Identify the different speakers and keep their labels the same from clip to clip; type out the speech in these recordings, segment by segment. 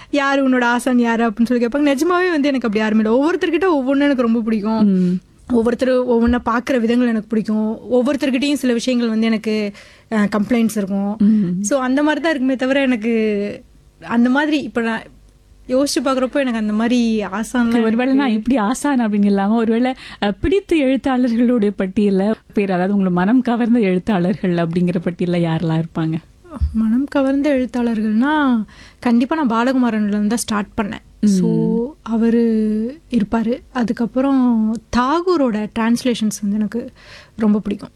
Speaker 1: யார் உன்னோட ஆசான் யாரு அப்படின்னு சொல்லி கேட்பாங்க நிஜமாவே வந்து எனக்கு அப்படி யாருமே இல்லை ஒவ்வொருத்தர்கிட்ட ஒவ்வொன்றும் எனக்கு ரொம்ப பிடிக்கும்
Speaker 2: ம்.
Speaker 1: ஒவ்வொருத்தர் ஒவ்வொன்றா பார்க்குற விதங்கள் எனக்கு பிடிக்கும் ஒவ்வொருத்தர்கிட்டயும் சில விஷயங்கள் வந்து எனக்கு கம்ப்ளைண்ட்ஸ் இருக்கும் ஸோ அந்த மாதிரி தான் இருக்குமே தவிர எனக்கு அந்த மாதிரி இப்போ நான் யோசிச்சு பார்க்குறப்போ எனக்கு அந்த மாதிரி ஆசான்லாம்
Speaker 2: ஒருவேளை நான் இப்படி ஆசான் அப்படின்னு இல்லாம ஒருவேளை அஹ், பிடித்த எழுத்தாளர்களுடைய பட்டியல்ல பேர் அதாவது உங்களை மனம் கவர்ந்த எழுத்தாளர்கள் அப்படிங்கிற பட்டியல்ல யாரெல்லாம் இருப்பாங்க
Speaker 1: மனம் கவர்ந்த எழுத்தாளர்கள்னா கண்டிப்பாக நான் பாலகுமாரன்ல இருந்து தான் ஸ்டார்ட் பண்ணேன் ஸோ அவர் இருப்பார் அதுக்கப்புறம் தாகூரோட டிரான்ஸ்லேஷன்ஸ் வந்து எனக்கு ரொம்ப பிடிக்கும்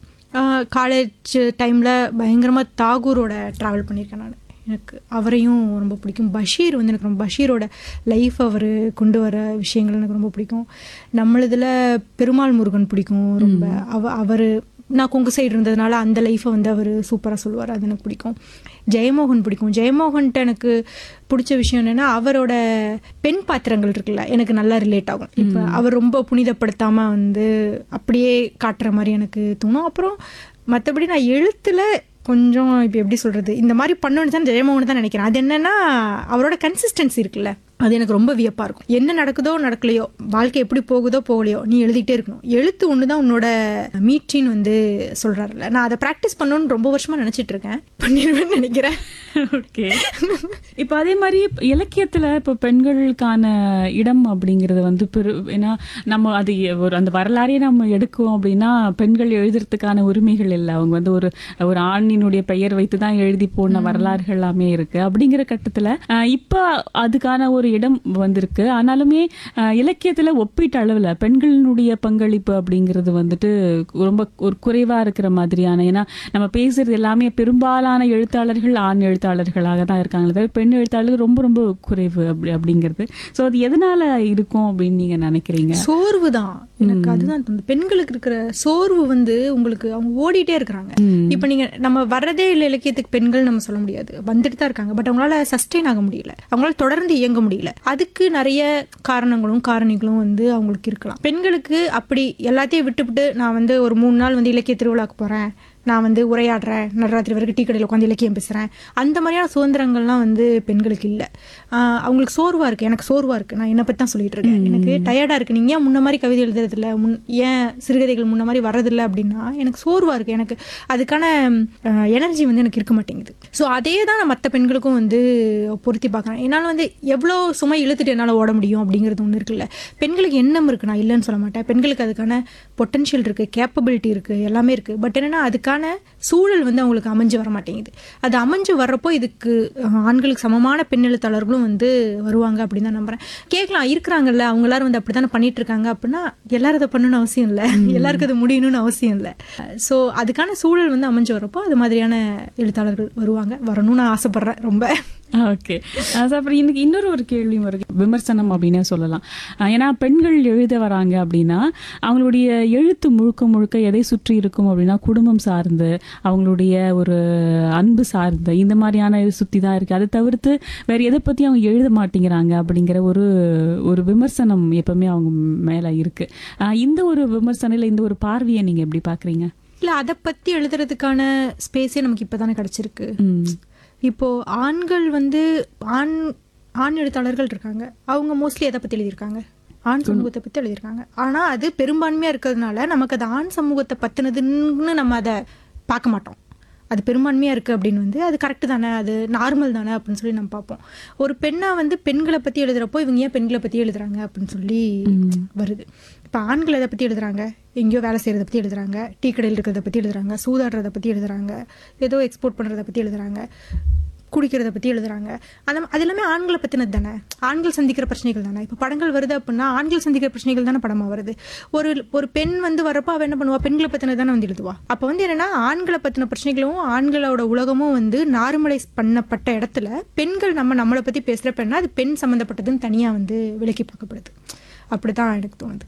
Speaker 1: காலேஜ் டைமில் பயங்கரமாக தாகூரோட ட்ராவல் பண்ணியிருக்கேன் நான் எனக்கு அவரையும் ரொம்ப பிடிக்கும் பஷீர் வந்து எனக்கு ரொம்ப பஷீரோட லைஃப் அவர் கொண்டு வர விஷயங்கள் எனக்கு ரொம்ப பிடிக்கும் நம்மளதுல பெருமாள் முருகன் பிடிக்கும் ரொம்ப அவ அவர் நான் கொங்கு சைடு இருந்ததுனால அந்த லைஃப்பை வந்து அவர் சூப்பராக சொல்லுவார் அது எனக்கு பிடிக்கும் ஜெயமோகன் பிடிக்கும் ஜெயமோகன்ட்டு எனக்கு பிடிச்ச விஷயம் என்னென்னா அவரோட பெண் பாத்திரங்கள் இருக்குல்ல எனக்கு நல்லா ரிலேட் ஆகும் இப்போ அவர் ரொம்ப புனிதப்படுத்தாமல் வந்து அப்படியே காட்டுற மாதிரி எனக்கு தோணும் அப்புறம் மற்றபடி நான் எழுத்தில் கொஞ்சம் இப்போ எப்படி சொல்கிறது இந்த மாதிரி பண்ணணும்னு தான் ஜெயமோகன் தான் நினைக்கிறேன் அது என்னன்னா அவரோட கன்சிஸ்டன்சி இருக்குல்ல அது எனக்கு ரொம்ப வியப்பாக இருக்கும் என்ன நடக்குதோ நடக்கலையோ வாழ்க்கை எப்படி போகுதோ போகலையோ நீ எழுதிட்டே இருக்கணும் எழுத்து ஒன்று தான் உன்னோட மீட்சின்னு வந்து சொல்கிறாருல்ல நான் அதை ப்ராக்டிஸ் பண்ணணும்னு ரொம்ப வருஷமாக நினச்சிட்டு இருக்கேன் பண்ணிடுவேன்னு நினைக்கிறேன்
Speaker 2: ஓகே இப்போ அதே மாதிரி இலக்கியத்துல இப்போ பெண்களுக்கான இடம் அப்படிங்கிறது வந்து பெரு ஏன்னா நம்ம அது ஒரு அந்த வரலாறையே நம்ம எடுக்கும் அப்படின்னா பெண்கள் எழுதுறதுக்கான உரிமைகள் இல்லை அவங்க வந்து ஒரு ஒரு ஆணினுடைய பெயர் வைத்து தான் எழுதி போன வரலாறுகள் எல்லாமே இருக்கு அப்படிங்கிற கட்டத்துல அஹ், இப்போ அதுக்கான ஒரு இடம் வந்திருக்கு ஆனாலுமே அஹ், இலக்கியத்துல ஒப்பீட்டு அளவுல பெண்களினுடைய பங்களிப்பு அப்படிங்கிறது வந்துட்டு ரொம்ப ஒரு குறைவா இருக்கிற மாதிரியான ஏன்னா நம்ம பேசுறது எல்லாமே பெரும்பாலான எழுத்தாளர்கள் ஆண் எழுத்தாளர்களாக தான் இருக்காங்களே தவிர பெண் எழுத்தாளர்கள் ரொம்ப ரொம்ப குறைவு அப்படி அப்படிங்கிறது ஸோ அது எதனால இருக்கும் அப்படின்னு நீங்க நினைக்கிறீங்க
Speaker 1: சோர்வு தான் எனக்கு அதுதான் தோணுது பெண்களுக்கு இருக்கிற சோர்வு வந்து உங்களுக்கு அவங்க ஓடிட்டே இருக்கிறாங்க இப்போ நீங்க நம்ம வர்றதே இல்லை இலக்கியத்துக்கு பெண்கள் நம்ம சொல்ல முடியாது வந்துட்டு தான் இருக்காங்க பட் அவங்களால சஸ்டெயின் ஆக முடியல அவங்களால தொடர்ந்து இயங்க முடியல அதுக்கு நிறைய காரணங்களும் காரணிகளும் வந்து அவங்களுக்கு இருக்கலாம் பெண்களுக்கு அப்படி எல்லாத்தையும் விட்டுவிட்டு நான் வந்து ஒரு மூணு நாள் வந்து இலக்கிய திருவிழாக்கு போறேன் நான் வந்து உரையாடுறேன் நடராத்திரி வரைக்கும் டீ கடையில் உட்காந்து இலக்கியம் பேசுகிறேன் அந்த மாதிரியான சுதந்திரங்கள்லாம் வந்து பெண்களுக்கு இல்லை அவங்களுக்கு சோர்வாக இருக்குது எனக்கு சோர்வாக இருக்குது நான் என்னை பற்றி தான் சொல்லிட்டு இருக்கேன் எனக்கு டயர்டாக இருக்குது நீங்கள் ஏன் முன்ன மாதிரி கவிதை எழுதுறதில்ல முன் ஏன் சிறுகதைகள் முன்ன மாதிரி வர்றதில்ல அப்படின்னா எனக்கு சோர்வாக இருக்குது எனக்கு அதுக்கான எனர்ஜி வந்து எனக்கு இருக்க மாட்டேங்குது ஸோ அதே தான் நான் மற்ற பெண்களுக்கும் வந்து பொருத்தி பார்க்குறேன் என்னால் வந்து எவ்வளோ சுமை இழுத்துட்டு என்னால் ஓட முடியும் அப்படிங்கிறது ஒன்று இருக்குல்ல பெண்களுக்கு எண்ணம் இருக்குது நான் இல்லைன்னு சொல்ல மாட்டேன் பெண்களுக்கு அதுக்கான பொட்டன்ஷியல் இருக்குது கேப்பபிலிட்டி இருக்குது எல்லாமே இருக்குது பட் என்னென்னா அதுக்கான சூழல் வந்து அவங்களுக்கு அமைஞ்சு வர மாட்டேங்குது அது அமைஞ்சு வர்றப்போ இதுக்கு அஹ், ஆண்களுக்கு சமமான பெண் எழுத்தாளர்களும் வந்து வருவாங்க அப்படின்னு தான் நம்புறேன் கேட்கலாம் இருக்கிறாங்கல்ல அவங்க எல்லாரும் வந்து அப்படி தானே பண்ணிட்டு இருக்காங்க அப்படின்னா எல்லாரும் அதை பண்ணணும்னு அவசியம் இல்லை எல்லாருக்கும் அது முடியணும்னு அவசியம் இல்லை ஸோ அதுக்கான சூழல் வந்து அமைஞ்சு வரப்போ அது மாதிரியான எழுத்தாளர்கள் வருவாங்க வரணும்னு ஆசைப்படுறேன் ரொம்ப
Speaker 2: ஓகே அப்புறம் இன்னைக்கு இன்னொரு ஒரு கேள்வி வருது விமர்சனம் அப்படின்னே சொல்லலாம் அஹ் ஏன்னா பெண்கள் எழுத வராங்க அப்படின்னா அவங்களுடைய எழுத்து முழுக்க முழுக்க எதை சுற்றி இருக்கும் அப்படின்னா குடும்பம் சார்ந்து அவங்களுடைய ஒரு அன்பு சார்ந்து இந்த மாதிரியான இது சுற்றி தான் இருக்கு அதை தவிர்த்து வேற எதை பத்தி அவங்க எழுத மாட்டேங்கிறாங்க அப்படிங்கிற ஒரு ஒரு விமர்சனம் எப்பவுமே அவங்க மேல இருக்கு அஹ் இந்த ஒரு விமர்சனம் இல்லை இந்த ஒரு பார்வையை நீங்க எப்படி பாக்குறீங்க
Speaker 1: இல்லை அதை பற்றி எழுதுறதுக்கான ஸ்பேஸே நமக்கு இப்போ தானே கிடச்சிருக்கு
Speaker 2: ம்
Speaker 1: இப்போ ஆண்கள் வந்து ஆண் ஆண் எழுத்தாளர்கள் இருக்காங்க அவங்க மோஸ்ட்லி எதை பற்றி எழுதியிருக்காங்க ஆண் சமூகத்தை பற்றி எழுதியிருக்காங்க ஆனால் அது பெரும்பான்மையாக இருக்கிறதுனால நமக்கு அது ஆண் சமூகத்தை பற்றினதுன்னு நம்ம அதை பார்க்க மாட்டோம் அது பெரும்பான்மையாக இருக்குது அப்படின்னு வந்து அது கரெக்டு தானே அது நார்மல் தானே அப்படின்னு சொல்லி நம்ம பார்ப்போம் ஒரு பெண்ணாக வந்து பெண்களை பற்றி எழுதுறப்போ இவங்க ஏன் பெண்களை பற்றி எழுதுறாங்க அப்படின்னு சொல்லி வருது இப்போ ஆண்கள் எதை பற்றி எழுதுறாங்க எங்கேயோ வேலை செய்கிறத பற்றி எழுதுறாங்க டீ கடையில் இருக்கிறத பற்றி எழுதுறாங்க சூதாடுறத பற்றி எழுதுறாங்க ஏதோ எக்ஸ்போர்ட் பண்ணுறத பற்றி எழுதுறாங்க குடிக்கிறத பற்றி எழுதுறாங்க அந்த அது எல்லாமே ஆண்களை பற்றினது தானே ஆண்கள் சந்திக்கிற பிரச்சனைகள் தானே இப்போ படங்கள் வருது அப்படின்னா ஆண்கள் சந்திக்கிற பிரச்சனைகள் தானே படமாக வருது ஒரு ஒரு பெண் வந்து வரப்போ அவள் என்ன பண்ணுவா பெண்களை பற்றினது தானே வந்து எழுதுவா அப்போ வந்து என்னன்னா ஆண்களை பற்றின பிரச்சனைகளும் ஆண்களோட உலகமும் வந்து நார்மலைஸ் பண்ணப்பட்ட இடத்துல பெண்கள் நம்ம நம்மளை பற்றி பேசுகிறப்பன்னா அது பெண் சம்மந்தப்பட்டதுன்னு தனியாக வந்து விலக்கி பார்க்கப்படுது அப்படி தான் எனக்கு தோணுது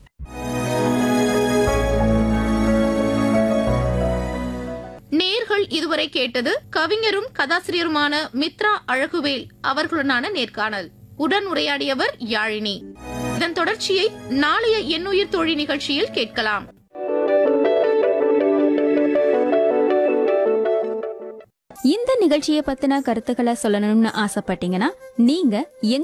Speaker 3: நேர்கள் இதுவரை கேட்டது கவிஞரும் கதாசிரியருமான மித்ரா அழகுவேல் அவர்களுடனான நேர்காணல் உடன் உரையாடியவர் யாழினி இதன் தொடர்ச்சியை நாளைய எண்ணுயிர் தோழி நிகழ்ச்சியில் கேட்கலாம்
Speaker 4: இந்த நிகழ்ச்சியை பத்தின கருத்துக்களை சொல்லணும்னு ஆசைப்பட்டீங்கன்னா நீங்க எங்க